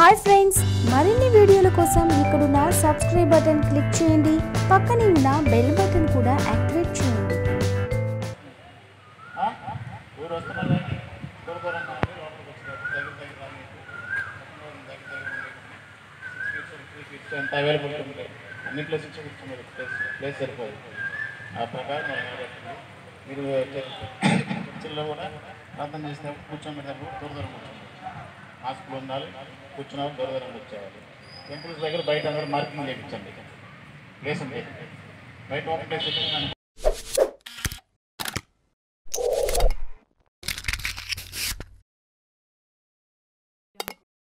Hi friends మరిన్ని వీడియోల కోసం ఇక్కడున్న సబ్స్క్రైబ్ బటన్ క్లిక్ చేయండి పక్కనే ఉన్న బెల్ బటన్ కూడా యాక్టివేట్ చేయండి ఆ? ఊరు వస్తున్నారు దూర దూరంగా ఉండి లోపలికి వచ్చినారు దగ్గర దగ్గర రాని దగ్గర దగ్గర ఉండి సిక్స్ ఫీట్స్ త్రీ ఫీట్స్ ఎంత అవైలబుల్ ఉంటాయి అన్ని ప్లేసెస్ కూర్చున్నారు ప్లేస్ ప్లేస్ సరిపోదు ఆ ప్రకారం మనం నిలబెట్టింది మీరు చర్చిల్లో కూడా ప్రార్థన చేసినప్పుడు కూర్చోబెట్టినప్పుడు దూర దూరం కూర్చోండి మాస్కులు ఉండాలి కూర్చున్నప్పుడు దూర దూరం కూర్చోవాలి టెంపుల్స్ దగ్గర బయట అందరూ మార్కింగ్ చేయించండి ప్లేస్ ఉంది బయట ఓపెన్ ప్లేస్ ఉంటుంది దాన్ని